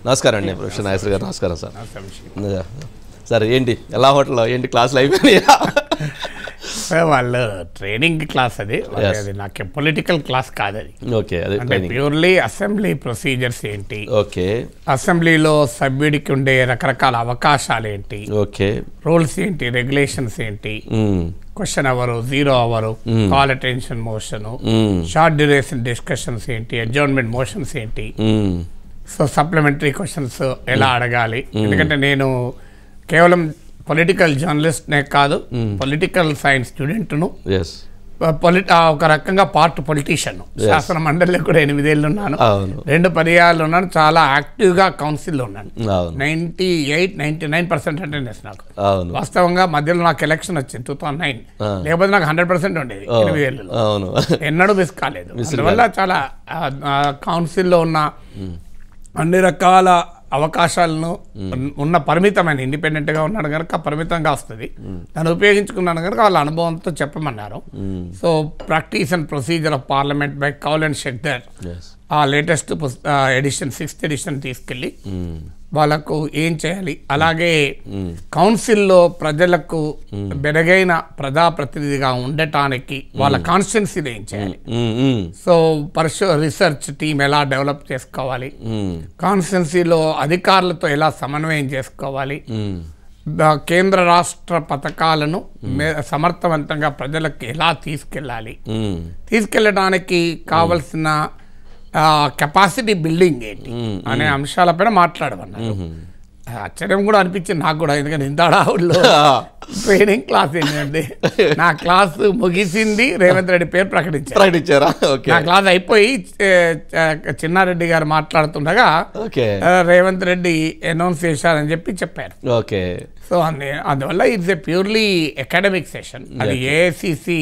నమస్కారం అండి ప్రొఫెసర్ నాగేశ్వర గారు నమస్కారం సార్ యా. సార్ ఏంటి ఎలా హోటల్లో ఏంటి క్లాసులు అయిపోయినాయా వాళ్ళు ట్రైనింగ్ క్లాస్ అది వాళ్ళది అది నాకు పొలిటికల్ క్లాస్ కాదు అది ఓకే అదే అంటే ట్రైనింగ్ ప్యూర్లీ అసెంబ్లీ ప్రొసీజర్స్ ఏంటి ఓకే అసెంబ్లీలో సభ్యుడికి ఉండే రకరకాల అవకాశాలు ఏంటి ఓకే రూల్స్ ఏంటి రెగ్యులేషన్స్ ఏంటి మ్మ్. Question hour zero hour call attention motion మ్మ్. షార్ట్ డ్యూరేషన్ డిస్కషన్స్ ఏంటి అడ్జర్న్మెంట్ మోషన్స్ ఏంటి మ్మ్. సో సప్లిమెంటరీ క్వశ్చన్స్ ఎలా అడగాలి ఎందుకంటే నేను కేవలం పొలిటికల్ జర్నలిస్ట్నే కాదు పొలిటికల్ సైన్స్ స్టూడెంట్ను ఎస్ పొలిట్ ఒక రకంగా పార్ట్ పొలిటీషియన్ శాసన మండలిలో కూడా ఎనిమిదేళ్ళు ఉన్నాను అవును రెండు పర్యాలు ఉన్నాను చాలా యాక్టివ్గా కౌన్సిల్లో ఉన్నాను అవును ninety eight ninety nine percent attendance నాకు అవును వాస్తవంగా మధ్యలో నాకు ఎలక్షన్ వచ్చింది టూ థౌసండ్ నైన్ ఆ. లేకపోతే నాకు హండ్రెడ్ పర్సెంట్ ఉండేది ఎనిమిదేళ్ళు అవును ఎన్నడూ మిస్ కాలేదు అందువల్ల చాలా ఆ, ఆ, కౌన్సిల్లో ఉన్న అన్ని రకాల అవకాశాలను ఉన్న పరిమితమైన ఇండిపెండెంట్గా ఉన్నాడు కనుక పరిమితంగా వస్తుంది దాన్ని ఉపయోగించుకున్నాను కనుక వాళ్ళ అనుభవంతో చెప్పమన్నారు so practice and procedure of parliament by Kaul and Shakdher yes ఆ లేటెస్ట్ ఎడిషన్ సిక్స్త్ ఎడిషన్ తీసుకెళ్ళి వాళ్ళకు ఏం చేయాలి అలాగే కౌన్సిల్లో ప్రజలకు మెరుగైన ప్రజాప్రతినిధిగా ఉండటానికి వాళ్ళ కాన్స్టిట్యున్సీలో ఏం చేయాలి సో పరిశో రీసెర్చ్ టీం ఎలా డెవలప్ చేసుకోవాలి కాన్స్టిట్యున్సీలో అధికారులతో ఎలా సమన్వయం చేసుకోవాలి ద- కేంద్ర రాష్ట్ర పథకాలను మే- సమర్థవంతంగా ప్రజలకు ఎలా తీసుకెళ్ళాలి తీసుకెళ్ళడానికి కావలసిన కెపాసిటీ బిల్డింగ్ ఏంటి అనే అంశాలపైన మాట్లాడమన్నారు ఆశ్చర్యం కూడా అనిపించింది నాకు కూడా ఎందుకంటే ఇంత హడావుల్లో ట్రైనింగ్ క్లాస్ ఏంటంటే నా క్లాస్ ముగిసింది రేవంత్ రెడ్డి పేరు ప్రకటించారు ప్రకటించారా ఓకే నా క్లాస్ అయిపోయి ఏ, చ- చిన్నారెడ్డి గారు మాట్లాడుతుండగా ఓకే ఆ, రేవంత్ రెడ్డి అనౌన్స్ చేశారని చెప్పి చెప్పారు ఓకే సో అందు అందువల్ల it's a purely academic session అది ఏఐసిసి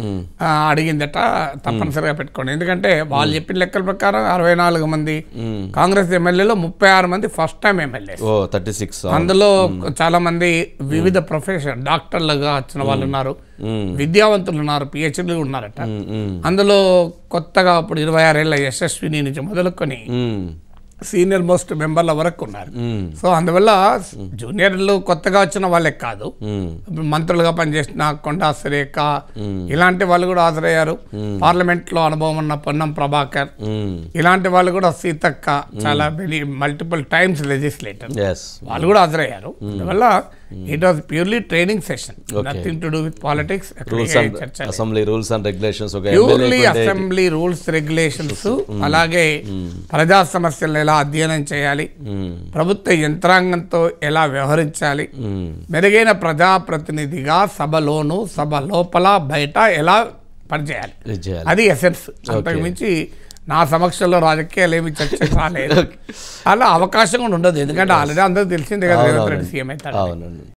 అడిగిందట తప్పనిసరిగా పెట్టుకోండి ఎందుకంటే వాళ్ళు చెప్పిన లెక్కల ప్రకారం అరవై నాలుగు మంది కాంగ్రెస్ ఎమ్మెల్యేలో ముప్పై ఆరు మంది ఫస్ట్ టైం ఎమ్మెల్యే ఓ థర్టీ సిక్స్ అందులో చాలా మంది వివిధ ప్రొఫెషన్ డాక్టర్లుగా వచ్చిన వాళ్ళు ఉన్నారు విద్యావంతులు ఉన్నారు పిహెచ్డీలు ఉన్నారట అందులో కొత్తగా ఇప్పుడు ఇరవై ఆరేళ్ల యశస్విని నుంచి మొదలుకొని సీనియర్ మోస్ట్ మెంబర్ల వరకు ఉన్నారు సో అందువల్ల జూనియర్లు కొత్తగా వచ్చిన వాళ్ళే కాదు ఇప్పుడు మంత్రులుగా పనిచేసిన కొండా సురేఖ ఇలాంటి వాళ్ళు కూడా హాజరయ్యారు పార్లమెంట్ లో అనుభవం ఉన్న పొన్నం ప్రభాకర్ ఇలాంటి వాళ్ళు కూడా సీతక్క చాలా many multiple times legislator yes వాళ్ళు కూడా హాజరయ్యారు అందువల్ల it was purely training session nothing to do with politics rules and assembly rules and regulations ఒక purely MLA assembly rules regulations అలాగే ప్రజా సమస్యలను ఎలా అధ్యయనం చేయాలి ప్రభుత్వ యంత్రాంగంతో ఎలా వ్యవహరించాలి మెరుగైన ప్రజాప్రతినిధిగా సభలోను సభ లోపల బయట ఎలా పనిచేయాలి చేయాలి అది ఎసెన్స్ అంతకు మించి నా సమక్షంలో రాజకీయాలు ఏమి చర్చ రాలేదు అలా అవకాశం కూడా ఉండదు ఎందుకంటే ఆల్రెడీ అందరూ తెలిసిందే కదా రేవంత్ రెడ్డి సీఎం అవుతాడు అవునండి